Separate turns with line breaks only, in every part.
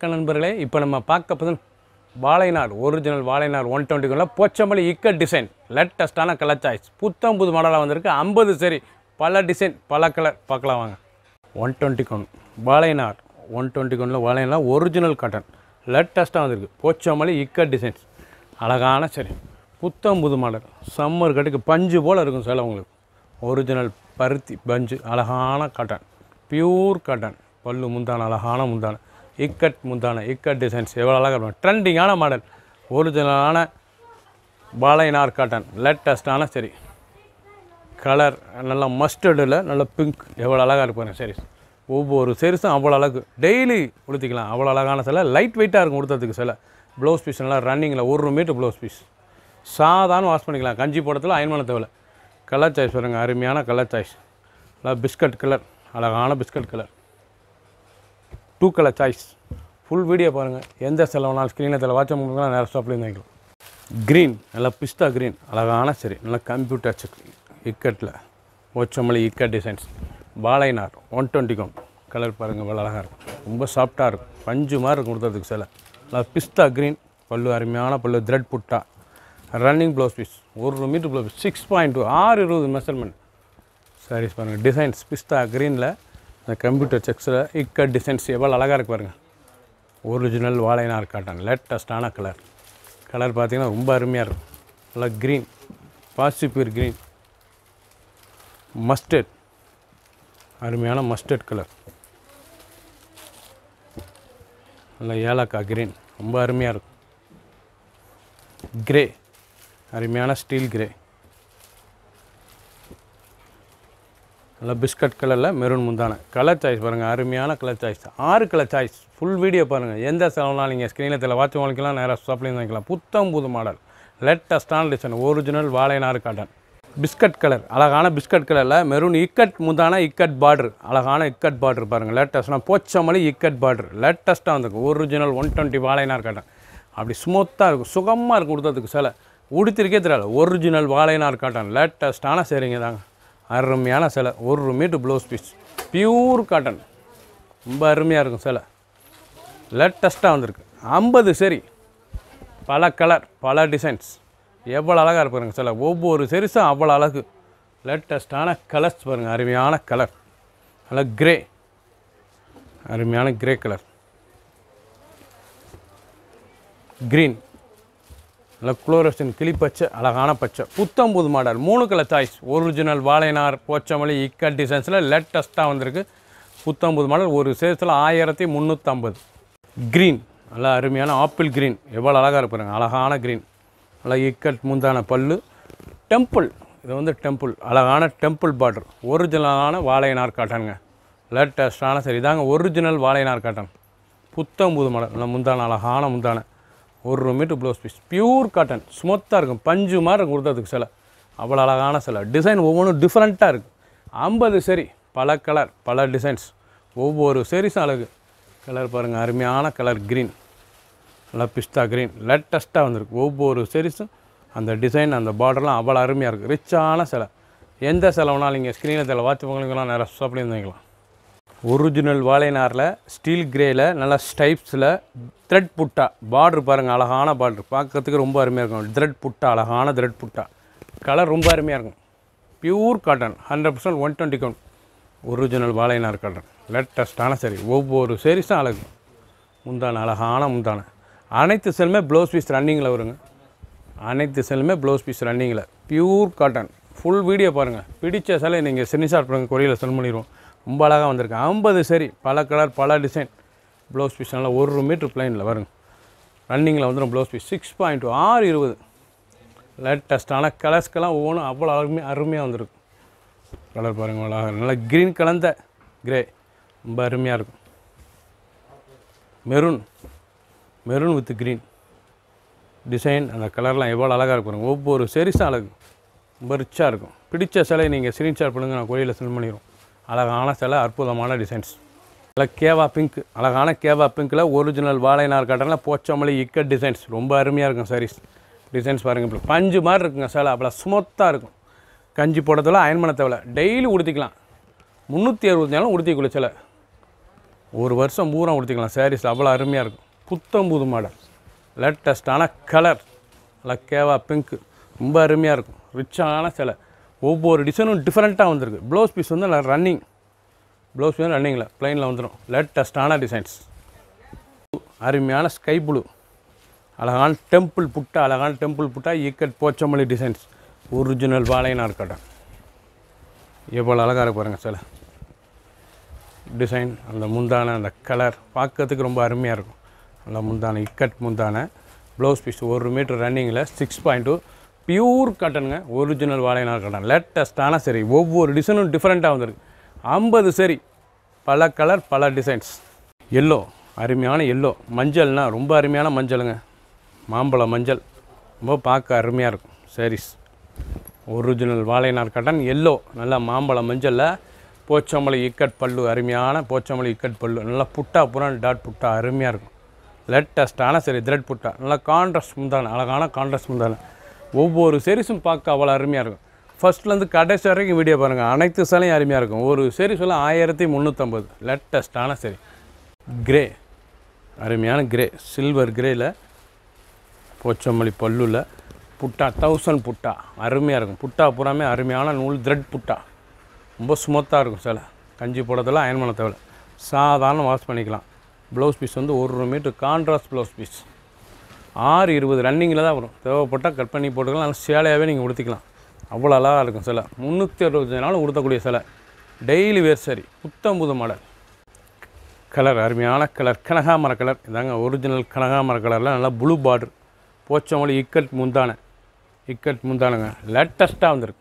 வணக்கம் நண்பர்களே இப்போ நம்ம பார்க்க போதும் வாழைநார் ஒரிஜினல் வாழைநார் ஒன் டுவெண்ட்டிக்குள்ள போச்சம்பள்ளி இக்கட் டிசைன் லேட்டஸ்ட்டான கலர் சாய்ஸ் புத்தம் புது மாடலாக வந்திருக்கு ஐம்பது சரி பல டிசைன் பல கலர் பார்க்கலாம் வாங்க ஒன் டுவெண்ட்டி கொன் வாழைநார் ஒன் டுவெண்ட்டி கொனில் வாழைநார் ஒரிஜினல் காட்டன் லேட்டஸ்ட்டாக வந்திருக்கு போச்சம்பள்ளி இக்கட் டிசைன்ஸ் அழகான சரி புத்தம் புது மாடல் சம்மர் கட்டுக்கு பஞ்சு போல் இருக்கும் சில உங்களுக்கு ஒரிஜினல் பருத்தி பஞ்சு அழகான காட்டன் பியூர் காட்டன் பல்லு முந்தான அழகான முந்தான இக்கட் முந்தான இக்கட் டிசைன்ஸ் எவ்வளோ அழகாக இருக்கும் ட்ரெண்டிங்கான மாடல் ஒரிஜினலான பாலைனார் காட்டன் லேட்டஸ்டான சரி கலர் நல்லா மஸ்டர்டில் நல்ல பிங்க் எவ்வளோ அழகாக இருப்பாங்க சரி ஒவ்வொரு சரிசும் அவ்வளோ அழகு டெய்லி உடுத்திக்கலாம் அவ்வளோ அழகான சிலை லைட் வெயிட்டாக இருக்கும் உடுத்துறதுக்கு சிலை ப்ளவுஸ் பீஸ் நல்லா ரன்னிங்கில் ஒரு மீட்டர் ப்ளவுஸ் பீஸ் சாதாரண வாஷ் பண்ணிக்கலாம் கஞ்சி போடத்தில் அயன் பண்ண தேவையில்ல கலர் சாய்ஸ் பாருங்க அருமையான கலர் சாய்ஸ் நல்லா பிஸ்கட் கலர் அழகான biscuit colour two colour choice full video பாருங்கள் எந்த செலவுனாலும் ஸ்க்ரீனில் தலை வாட்ச் பண்ணுறதுலாம் நேரம் ஸ்டாப்லேயும் வாங்கிக்கலாம் க்ரீன் நல்லா பிஸ்தா க்ரீன் அழகான சரி நல்லா கம்ப்யூட்டர் செக் இக்கட்டில் ஓச்சமல்லி இக்கட் டிசைன்ஸ் பாலைனார் ஒன் டுவெண்ட்டி கவுண்ட் கலர் பாருங்கள் இவ்வளோ அழகாக இருக்கும் ரொம்ப சாஃப்டாக இருக்கும் பஞ்சு மாதிரி இருக்கும் கொடுத்ததுக்கு சில நல்லா பிஸ்தா க்ரீன் பல்லு அருமையான பல்லு த்ரெட் புட்டா ரன்னிங் ப்ளவுஸ் பீஸ் ஒரு metre blouse piece six point two ஆறு இருபது மெஷர்மெண்ட் சாரீஸ் பாருங்கள் டிசைன்ஸ் பிஸ்தா க்ரீனில் இந்த கம்ப்யூட்டர் செக்ஸில் இக்கட் டிசைன்ஸ் எவ்வளோ அழகாக இருக்கு பாருங்கள் ஒரிஜினல் வாழைநார் காட்டன் லேட்டஸ்டான கலர் கலர் பார்த்தீங்கன்னா ரொம்ப அருமையாக இருக்கும் நல்லா க்ரீன் பாசிபியூர் க்ரீன் மஸ்டர்ட் அருமையான மஸ்டர்ட் கலர் நல்லா ஏலக்காய் க்ரீன் ரொம்ப அருமையாக இருக்கும் கிரே அருமையான ஸ்டீல் கிரே நல்லா பிஸ்கட் கலரில் மெரூன் முந்தான கலர் சாய்ஸ் பாருங்கள் அருமையான கலர் சாய்ஸ் ஆறு கலர் சாய்ஸ் ஃபுல் வீடியோ பாருங்கள் எந்த செலவுனாலும் நீங்கள் ஸ்க்ரீனில் தெரியல வாட்ச் வாங்கிக்கலாம் நேராக ஷாப்லேயும் வாங்கிக்கலாம் புத்தம் புது மாடல் லேட்டஸ்டான டிசைன் ஒரிஜினல் வாழைநாறு காட்டன் பிஸ்கட் கலர் அழகான பிஸ்கட் கலரில் மெரூன் இக்கட் முந்தான இக்கட் பார்டர் அழகான இக்கட் பார்டர் பாருங்கள் லேட்டஸ்ட்னா போச்சமல்லி இக்கட் பார்டர் லேட்டஸ்ட்டாக வந்திருக்கு ஒரிஜினல் ஒன் டுவெண்ட்டி வாழைநார் காட்டன் அப்படி ஸ்மூத்தாக இருக்கும் சுகமாக இருக்கும் கொடுத்ததுக்கு சில உடுத்திருக்கே தெரியல ஒரிஜினல் வாழைநார் காட்டன் லேட்டஸ்ட்டான சரிங்க தாங்க அருமையான சிலை ஒரு metre blouse piece pure cotton ரொம்ப அருமையாக இருக்கும் சிலை லேட்டஸ்ட்டாக வந்திருக்கு ஐம்பது சரி பல கலர் பல டிசைன்ஸ் எவ்வளோ அழகாக இருப்பாருங்க சில ஒவ்வொரு சரிசும் அவ்வளோ அழகு லேட்டஸ்ட்டான கலர்ஸ் பாருங்கள் அருமையான கலர் நல்லா கிரே அருமையான கிரே கலர் க்ரீன் நல்ல குளோரசன் கிளிப்பச்சை அழகான பச்சை புத்தம் புது மாடல் மூணு கலர் சாய்ஸ் ஒரிஜினல் வாழைநார் போச்சமல்லி இக்கட் டிசைன்ஸில் லேட்டஸ்ட்டாக வந்திருக்கு புத்தம் புது மாடல் ஒரு சேஸில் ஆயிரத்தி முந்நூற்றம்பது க்ரீன் நல்லா அருமையான ஆப்பிள் க்ரீன் எவ்வளோ அழகாக இருப்பாருங்க அழகான க்ரீன் நல்லா இக்கட் முந்தான பல்லு டெம்பிள் இது வந்து டெம்பிள் அழகான டெம்பிள் பார்டர் ஒரிஜினலான வாழைநார் காட்டனுங்க லேட்டஸ்ட்டான சரி இதாங்க ஒரிஜினல் வாழைநார் காட்டன் புத்தம் புது மாடல் நல்லா முந்தான அழகான முந்தான ஒரு metre blouse piece pure cotton ஸ்மூத்தாக இருக்கும் பஞ்சு மாதிரி இருக்கும் கொடுத்ததுக்கு சிலை அவ்வளோ அழகான சிலை டிசைன் ஒவ்வொன்றும் டிஃப்ரெண்ட்டாக இருக்குது ஐம்பது சரி பல கலர் பல டிசைன்ஸ் ஒவ்வொரு சரிஸும் அழகு கலர் பாருங்கள் அருமையான கலர் க்ரீன் நல்லா பிஸ்தா க்ரீன் லேட்டஸ்ட்டாக வந்திருக்கு ஒவ்வொரு சரிஸும் அந்த டிசைன் அந்த பார்டர்லாம் அவ்வளோ அருமையாக இருக்குது ரிச்சான சிலை எந்த செலவுனாலும் நீங்கள் ஸ்க்ரீனில் தெரியல வாட்ச் பொங்கலுக்கெல்லாம் நிறைய ஷாப்லேயும் வாங்கிக்கலாம் ஒரிஜினல் வாழைநாரில் ஸ்டீல் கிரேயில் நல்லா ஸ்டைப்ஸில் த்ரெட் புட்டா பார்டர் பாருங்கள் அழகான பார்டர் பார்க்கறதுக்கு ரொம்ப அருமையாக இருக்கும் த்ரெட் புட்டா அழகான த்ரெட் புட்டா கலர் ரொம்ப அருமையாக இருக்கும் pure cotton hundred percent one twenty count original வாழைநார் காட்டன் லேட்டஸ்ட்டான சரி ஒவ்வொரு சரிஸும் அழகு முந்தான அழகான முந்தான அனைத்து செல்லுமே ப்ளவுஸ் பீஸ் ரன்னிங்கில் வருங்க அனைத்து செல்லுமே ப்ளவுஸ் பீஸ் ரன்னிங்கில் பியூர் காட்டன் ஃபுல் வீடியோ பாருங்கள் பிடிச்ச சிலை நீங்கள் ஸ்க்ரீன்ஷாட் பண்ணுங்க கொரியரில் செல் பண்ணிடுவோம் ரொம்ப அழகாக வந்திருக்கு ஐம்பது சரி பல கலர் பல டிசைன் ப்ளவுஸ் பீஸ் நல்லா ஒரு மீட்ரு பிளைனில் வருங்க ரன்னிங்கில் வந்துடும் ப்ளவுஸ் பீஸ் சிக்ஸ் பாயிண்ட் ஆறு இருபது லேட்டஸ்ட்டான கலர்ஸ்க்கெல்லாம் ஒவ்வொன்றும் அவ்வளோ அருமையாக அருமையாக வந்திருக்கு கலர் பாருங்கள் அவ்வளோ அழகா- நல்லா க்ரீன் கலந்த கிரே ரொம்ப அருமையாக இருக்கும் maroon maroon with green design அந்த கலர்லாம் எவ்வளோ அழகாக இருக்கும் ஒவ்வொரு சரிசும் அழகு ரொம்ப ரிச்சாக இருக்கும் பிடிச்ச சிலை நீங்கள் ஸ்க்ரீன்ஷாட் பண்ணுங்கள் நான் கோயிலில் சென்ட் பண்ணிடுவோம் அழகான சிலை அற்புதமான டிசைன்ஸ் நல்லா கேவா பிங்க் அழகான கேவா பிங்க்கில் ஒரிஜினல் வாழைநார் காட்டனில் போச்சமல்லி இக்கட் டிசைன்ஸ் ரொம்ப அருமையாக இருக்கும் சாரீஸ் டிசைன்ஸ் பாருங்கள் இப்போ பஞ்சு மாதிரி இருக்குங்க சிலை அவ்வளோ ஸ்மூத்தாக இருக்கும் கஞ்சி போடுறதுல அயன் பண்ண தேவையில்ல டெய்லி உடுத்திக்கலாம் முந்நூற்றி அறுபத்தி நாளும் உடுத்திக்குள்ள சிலை ஒரு வருஷம் பூரா உடுத்திக்கலாம் சாரீஸ் அவ்வளோ அருமையாக இருக்கும் புத்தம் புது மாடல் லேட்டஸ்டான கலர் நல்லா கேவா பிங்க் ரொம்ப அருமையாக இருக்கும் ரிச்சான சிலை ஒவ்வொரு டிசைனும் டிஃப்ரெண்ட்டாக வந்திருக்கு ப்ளவுஸ் பீஸ் வந்து நல்லா ரன்னிங் ப்ளவுஸ் பீஸ் ரன்னிங்கில் ப்ளைனில் வந்துடும் லேட்டஸ்டான டிசைன்ஸ் அருமையான ஸ்கை ப்ளூ அழகான டெம்பிள் புட்டா அழகான டெம்பிள் புட்டா ஈக்கட் போச்சமல்லி டிசைன்ஸ் ஒரிஜினல் வாழைனார் கடன் எவ்வளோ அழகாக இருக்கு பாருங்கள் சிலை டிசைன் அந்த முந்தான அந்த கலர் பார்க்கறதுக்கு ரொம்ப அருமையாக இருக்கும் அந்த முந்தான இக்கட் முந்தான ப்ளவுஸ் பீஸ் ஒரு மீட்டர் ரன்னிங்கில் சிக்ஸ் பாயிண்ட் டூ பியூர் காட்டனுங்க ஒரிஜினல் வாழைநாள் காட்டன் லேட்டஸ்டான சரி ஒவ்வொரு டிசைனும் டிஃப்ரெண்ட்டாக வந்திருக்கு ஐம்பது சரி பல கலர் பல டிசைன்ஸ் எல்லோ அருமையான எல்லோ மஞ்சள்னா ரொம்ப அருமையான மஞ்சளுங்க மாம்பழ மஞ்சள் ரொம்ப பார்க்க அருமையாக இருக்கும் சாரீஸ் ஒரிஜினல் வாழைநார் கட்டன் எல்லோ நல்லா மாம்பழ மஞ்சளில் போச்சம்பளி இக்கட் பல்லு அருமையான போச்சம்பளி இக்கட் பல்லு நல்லா புட்டா புறான் டாட் புட்டா அருமையாக இருக்கும் லேட்டஸ்டான சரி த்ரெட் புட்டா நல்லா கான்ட்ராஸ்ட் முந்தான அழகான கான்ட்ராஸ்ட் முந்தான ஒவ்வொரு செரிஸும் பார்க்க அவ்வளோ அருமையாக இருக்கும் ஃபஸ்ட்லேருந்து கடைசி வரைக்கும் வீடியோ பாருங்கள் அனைத்து சிலையும் அருமையாக இருக்கும் ஒரு செரிஸ் எல்லாம் ஆயிரத்தி முந்நூற்றம்பது லேட்டஸ்டான சரி கிரே அருமையான கிரே சில்வர் கிரேயில் போச்சம்பள்ளி பல்லுல புட்டா தௌசண்ட் புட்டா அருமையாக இருக்கும் புட்டா பூராமே அருமையான நூல் த்ரெட் புட்டா ரொம்ப ஸ்மூத்தாக இருக்கும் சில கஞ்சி போடுறதெல்லாம் அயன் பண்ண தேவை சாதாரண வாஷ் பண்ணிக்கலாம் ப்ளவுஸ் பீஸ் வந்து ஒரு மீட்டர் கான்ட்ராஸ்ட் ப்ளவுஸ் பீஸ் ஆறு இருபது ரன்னிங்கில் தான் வரும் தேவைப்பட்டால் கட் பண்ணி போட்டுக்கலாம் நல்லா சேலையாகவே நீங்கள் உடுத்திக்கலாம் அவ்வளோ அழகாக இருக்கும் சிலை முந்நூற்றி அறுபத்தஞ்சு நாள் உடுத்தக்கூடிய சிலை டெய்லி வேர் சரி புத்தம் புது மாடல் கலர் அருமையான கலர் கனகாமர கலர் இதாங்க ஒரிஜினல் கனகாமர கலரில் நல்லா ப்ளூ பார்டர் போச்சமொழி இக்கட் முந்தான இக்கட் முந்தானங்க லேட்டஸ்ட்டாக வந்திருக்கு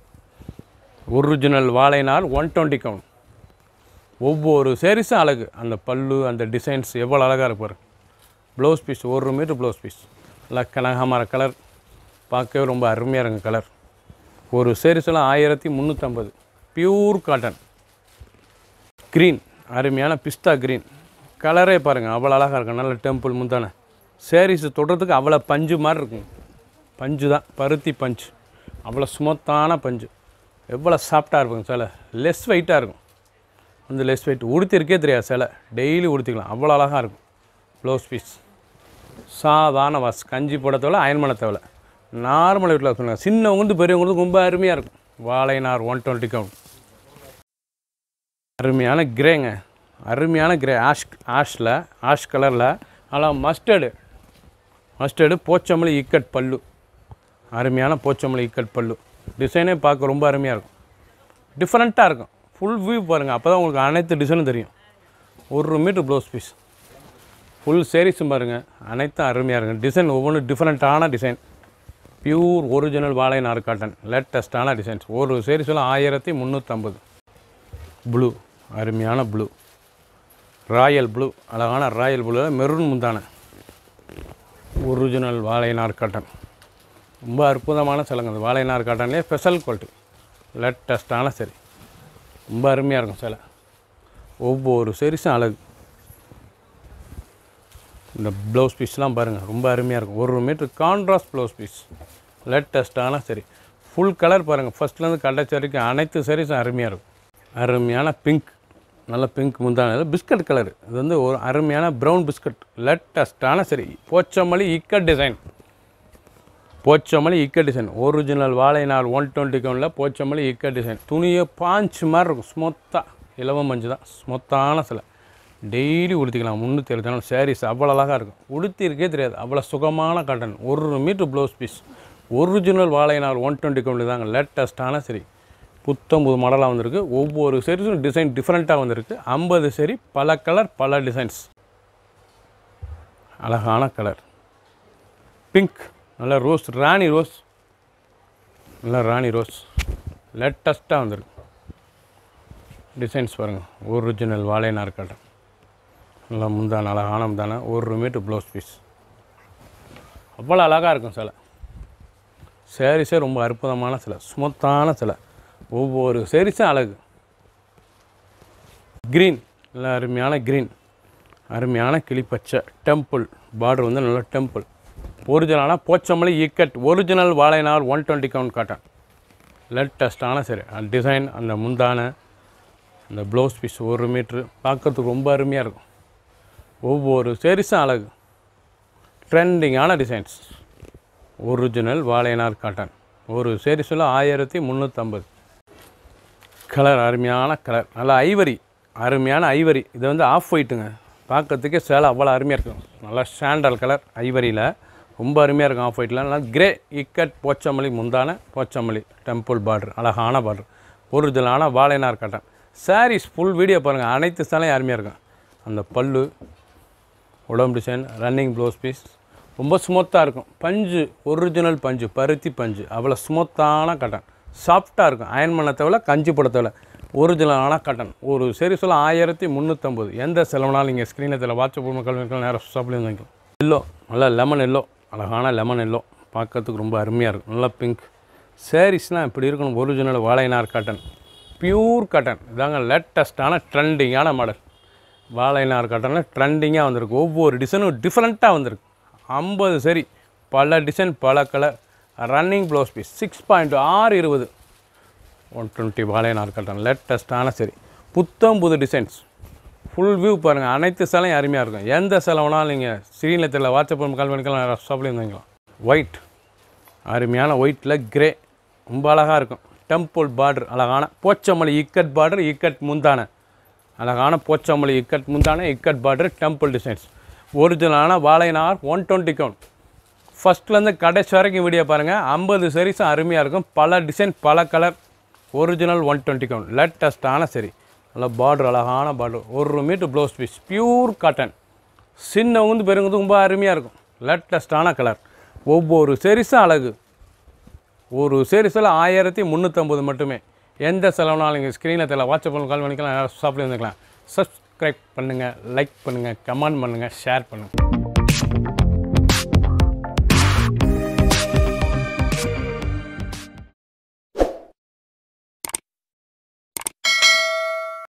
ஒரிஜினல் வாழைநார் ஒன் டுவெண்ட்டி கவுண்ட் ஒவ்வொரு சேரீஸும் அழகு அந்த பல்லு அந்த டிசைன்ஸ் எவ்வளோ அழகாக இருக்கு பாரு ப்ளவுஸ் பீஸ் ஒரு மீட்டர் ப்ளவுஸ் பீஸ் நல்லா கனகாமர கலர் பார்க்கவே ரொம்ப அருமையாக இருங்க கலர் ஒரு sarees எல்லாம் ஆயிரத்தி முந்நூற்றம்பது பியூர் காட்டன் க்ரீன் அருமையான பிஸ்தா க்ரீன் கலரே பாருங்கள் அவ்வளோ அழகாக இருக்கும் நல்ல டெம்பிள் முந்தான sarees தொடுறதுக்கு அவ்வளோ பஞ்சு மாதிரி இருக்கும் பஞ்சு தான் பருத்தி பஞ்சு அவ்வளோ ஸ்மூத்தான பஞ்சு எவ்வளோ சாஃப்டாக இருக்கும் சிலை லெஸ் வெயிட்டாக இருக்கும் வந்து லெஸ் வெயிட் உடுத்திருக்கே தெரியாது சிலை டெய்லி உடுத்திக்கலாம் அவ்வளோ அழகாக இருக்கும் ப்ளவுஸ் பீஸ் சாதாரண வாஸ் கஞ்சி போட தேவை அயன் பண்ண தேவை நார்மல் வீட்டில் சொல்லுங்கள் சின்னவங்களுக்கு பெரியவங்களுக்கு ரொம்ப அருமையாக இருக்கும் வாழை நார் ஒன் டுவெண்ட்டி கவுண்ட் அருமையான கிரேங்க அருமையான கிரே ஆஷ் ஆஷில் ஆஷ் கலரில் நல்லா மஸ்டர்டு மஸ்டர்டு போச்சம்பளி இக்கட் பல்லு அருமையான போச்சம்பளி இக்கட் பல்லு டிசைனே பார்க்க ரொம்ப அருமையாக இருக்கும் டிஃப்ரெண்ட்டாக இருக்கும் ஃபுல் வியூ பாருங்கள் அப்போ தான் உங்களுக்கு அனைத்து டிசைனும் தெரியும் ஒரு மீட்ரு ப்ளவுஸ் பீஸ் ஃபுல் சேரீஸும் பாருங்கள் அனைத்தும் அருமையாக இருக்கும் டிசைன் ஒவ்வொன்றும் டிஃப்ரெண்ட்டான டிசைன் பியூர் ஒரிஜினல் வாழை நார் காட்டன் லேட்டஸ்ட்டான டிசைன்ஸ் ஒரு சேரீஸ்லாம் ஆயிரத்தி முந்நூற்றம்பது ப்ளூ அருமையான ப்ளூ ராயல் ப்ளூ அழகான ராயல் ப்ளூவில் மெரூன் முந்தான ஒரிஜினல் வாழை நார் காட்டன் ரொம்ப அற்புதமான சிலைங்க அந்த வாழை நார் காட்டன்லேயே ஸ்பெஷல் குவாலிட்டி லேட்டஸ்ட்டான சரி ரொம்ப அருமையாக இருக்கும் சிலை ஒவ்வொரு சரிசும் அழகு இந்த ப்ளவுஸ் பீஸ்லாம் பாருங்கள் ரொம்ப அருமையாக இருக்கும் ஒரு மீட்டர் கான்ட்ராஸ்ட் ப்ளவுஸ் பீஸ் லேட்டஸ்ட்டான சரி ஃபுல் கலர் பாருங்கள் ஃபஸ்ட்லேருந்து கடைசி வரைக்கும் அனைத்து சரிஸும் அருமையாக இருக்கும் அருமையான பிங்க் நல்ல பிங்க் முந்தான பிஸ்கட் கலர் இது வந்து ஒரு அருமையான ப்ரௌன் பிஸ்கட் லேட்டஸ்ட்டான sari Pochampally ikat design Pochampally ikat design original வாழை நாள் ஒன் டுவெண்ட்டி கவுனில் போச்சமல்லி இக்கட் டிசைன் துணியை பாஞ்சு மாதிரி இருக்கும் ஸ்மூத்தாக இலவம் மஞ்சு தான் ஸ்மூத்தான சிலை டெய்லி உடுத்திக்கலாம் முந்நூற்றி எழுபத்தி நாலு சாரீஸ் அவ்வளோ அழகாக இருக்கும் உடுத்திருக்கே தெரியாது அவ்வளோ சுகமான காட்டன் ஒரு மீட்டர் ப்ளவுஸ் பீஸ் ஒரிஜினல் வாழை நாள் ஒன் டுவெண்ட்டி கவுனில் தாங்க லேட்டஸ்ட்டான சரி புத்தம் புது மாடலாக வந்திருக்கு ஒவ்வொரு சரிஸும் டிசைன் டிஃப்ரெண்ட்டாக வந்திருக்கு ஐம்பது சரி பல கலர் பல டிசைன்ஸ் அழகான கலர் பிங்க் நல்ல ரோஸ் ராணி ரோஸ் நல்ல ராணி ரோஸ் லேட்டஸ்ட்டாக வந்திருக்கு டிசைன்ஸ் பாருங்கள் ஒரிஜினல் வாழை நாற்காட்டம் நல்லா முந்தான அழகான முந்தான ஒரு மீட்டர் ப்ளவுஸ் பீஸ் அவ்வளோ அழகாக இருக்கும் சிலை சேரீஸே ரொம்ப அற்புதமான சிலை ஸ்மூத்தான சிலை ஒவ்வொரு சேரீஸும் அழகு க்ரீன் நல்ல அருமையான க்ரீன் அருமையான கிளிப்பச்சை டெம்பிள் பார்டர் வந்து நல்ல டெம்பிள் ஒரிஜினலான போச்சம்பளி ஈக்கட் ஒரிஜினல் வாழைநாள் ஒன் டுவெண்ட்டி கவுண்ட் காட்டன் லேட்டஸ்ட்டான சரி டிசைன் அந்த முந்தான இந்த ப்ளவுஸ் பீஸ் ஒரு மீட்ரு பார்க்கறதுக்கு ரொம்ப அருமையாக இருக்கும் ஒவ்வொரு சரிசும் அழகு ட்ரெண்டிங்கான டிசைன்ஸ் ஒரிஜினல் வாழைநார் காட்டன் ஒரு சரிசில் ஆயிரத்தி முந்நூற்றம்பது கலர் அருமையான கலர் நல்லா ஐவரி அருமையான ஐவரி இது வந்து ஆஃப் ஒயிட்டுங்க பார்க்கறதுக்கே சேலை அவ்வளோ அருமையாக இருக்கும் நல்லா சாண்டல் கலர் ஐவரியில் ரொம்ப அருமையாக இருக்கும் ஆஃப் ஒயிட்டில் நல்லா கிரே இக்கட் போச்சமல்லி முந்தான போச்சமல்லி டெம்பிள் பார்டர் அழகான பார்டர் ஒரிஜினலான வாழைநார் காட்டன் சாரீஸ் ஃபுல் வீடியோ பாருங்கள் அனைத்து சேலையும் அருமையாக இருக்கும் அந்த பல்லு உடம்பு டிசைன் ரன்னிங் ப்ளவுஸ் பீஸ் ரொம்ப ஸ்மூத்தாக இருக்கும் பஞ்சு ஒரிஜினல் பஞ்சு பருத்தி பஞ்சு அவ்வளோ ஸ்மூத்தான கட்டன் சாஃப்டாக இருக்கும் அயன் பண்ண தேவையில்ல கஞ்சி போட தேவையில்ல ஒரிஜினலான கட்டன் ஒரு சரி சொல்ல ஆயிரத்தி முந்நூற்றம்பது எந்த செலவுனாலும் நீங்கள் ஸ்க்ரீனில் தெரியல வாட்ஸ்அப் மக்கள் நேரம் ஷாப்லேயும் வாங்கிக்கலாம் எல்லோ நல்லா லெமன் எல்லோ அழகான லெமன் எல்லோ பார்க்கறதுக்கு ரொம்ப அருமையாக இருக்கும் நல்லா பிங்க் சாரீஸ்லாம் இப்படி இருக்கணும் ஒரிஜினல் வாழைநார் காட்டன் பியூர் காட்டன் இதாங்க லேட்டஸ்ட்டான ட்ரெண்டிங்கான மாடல் வாழைநார் காட்டனில் ட்ரெண்டிங்காக வந்திருக்கு ஒவ்வொரு டிசைனும் டிஃப்ரெண்ட்டாக வந்திருக்கு ஐம்பது சரி பல டிசைன் பல colour running blouse piece six point ஆறு இருபது ஒன் டுவெண்ட்டி வாழைநார் காட்டன் லேட்டஸ்ட்டான சரி புத்தம் புது டிசைன்ஸ் ஃபுல் வியூ பாருங்கள் அனைத்து சேலையும் அருமையாக இருக்கும் எந்த சேலை வேணாலும் நீங்கள் ஸ்ரீநத்தில் வாட்ஸ்அப் கால் பண்ணிக்கலாம் ஷாப்லேயும் வாங்கிக்கலாம் ஒயிட் அருமையான ஒயிட்டில் கிரே ரொம்ப அழகாக இருக்கும் டெம்பிள் பார்டர் அழகான போச்சமல்லி இக்கட் பார்டர் இக்கட் முந்தான அழகான போச்சமல்லி இக்கட் முந்தான இக்கட் பார்டர் டெம்பிள் டிசைன்ஸ் ஒரிஜினலான வாழைநார் ஒன் டுவெண்ட்டி கவுண்ட் ஃபஸ்ட்லேருந்து கடைசி வரைக்கும் வீடியோ பாருங்கள் ஐம்பது சரிஸும் அருமையாக இருக்கும் பல டிசைன் பல colour original one twenty count லேட்டஸ்ட்டான சரி நல்ல பார்டர் அழகான பார்டர் ஒரு metre blouse piece pure cotton சின்ன உந்து பெருங்குது ரொம்ப அருமையாக இருக்கும் லேட்டஸ்ட்டான கலர் ஒவ்வொரு சரிஸும் அழகு ஒரு சீரிஸில் ஆயிரத்தி முந்நூற்றம்பது மட்டுமே எந்த செலவுனாலும் நீங்கள் ஸ்க்ரீனில் தெரியல வாட்ஸ்அப் பண்ணி கால் பண்ணிக்கலாம் ஷாப்லேயே வந்துக்கலாம் சப்ஸ்கிரைப் பண்ணுங்கள் லைக் பண்ணுங்கள் கமெண்ட் பண்ணுங்கள் ஷேர் பண்ணுங்கள்